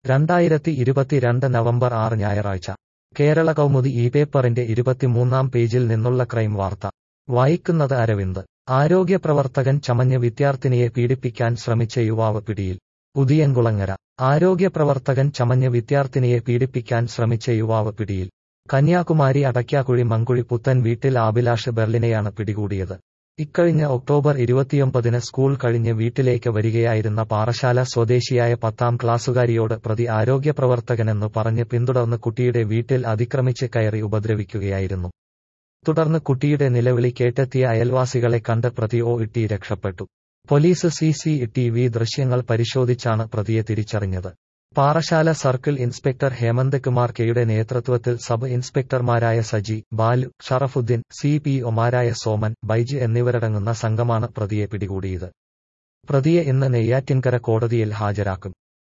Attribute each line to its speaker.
Speaker 1: രണ്ടായിരത്തി ഇരുപത്തിരണ്ട് നവംബർ ആറ് ഞായറാഴ്ച കേരള കൗമുദി ഈ പേപ്പറിന്റെ ഇരുപത്തിമൂന്നാം പേജിൽ നിന്നുള്ള ക്രൈം വാർത്ത വായിക്കുന്നത് അരവിന്ദ് ആരോഗ്യപ്രവർത്തകൻ ചമഞ്ഞ് വിദ്യാർത്ഥിനിയെ പീഡിപ്പിക്കാൻ ശ്രമിച്ച യുവാവ് പിടിയിൽ ഉദിയൻകുളങ്ങര ആരോഗ്യപ്രവർത്തകൻ ചമഞ്ഞ് വിദ്യാർത്ഥിനിയെ പീഡിപ്പിക്കാൻ ശ്രമിച്ച യുവാവ് പിടിയിൽ കന്യാകുമാരി അടയ്ക്കാക്കുഴി മങ്കുഴി പുത്തൻ വീട്ടിൽ ആഭിലാഷ് ബെർലിനെയാണ് പിടികൂടിയത് ഇക്കഴിഞ്ഞ ഒക്ടോബർ ഇരുപത്തിയൊമ്പതിന് സ്കൂൾ കഴിഞ്ഞ് വീട്ടിലേക്ക് വരികയായിരുന്ന പാറശാല സ്വദേശിയായ പത്താം ക്ലാസ്സുകാരിയോട് പ്രതി ആരോഗ്യപ്രവർത്തകനെന്നു പറഞ്ഞ് പിന്തുടർന്ന് കുട്ടിയുടെ വീട്ടിൽ അതിക്രമിച്ച് കയറി ഉപദ്രവിക്കുകയായിരുന്നു തുടർന്ന് കുട്ടിയുടെ നിലവിളി കേട്ടെത്തിയ അയൽവാസികളെ കണ്ട് പ്രതി ഓ ഇട്ടി രക്ഷപ്പെട്ടു police C C T V ദൃശ്യങ്ങൾ പരിശോധിച്ചാണ് പ്രതിയെ തിരിച്ചറിഞ്ഞത് പാറശാല സർക്കിൾ ഇൻസ്പെക്ടർ ഹേമന്ത് കുമാർ കെയുടെ നേതൃത്വത്തിൽ സബ് ഇൻസ്പെക്ടർമാരായ സജി ബാലു ഷറഫുദ്ദീൻ സി പി ഒമാരായ സോമൻ ബൈജ് എന്നിവരടങ്ങുന്ന സംഘമാണ് പ്രതിയെ പിടികൂടിയത് പ്രതിയെ ഇന്ന് നെയ്യാറ്റിൻകര കോടതിയിൽ ഹാജരാക്കും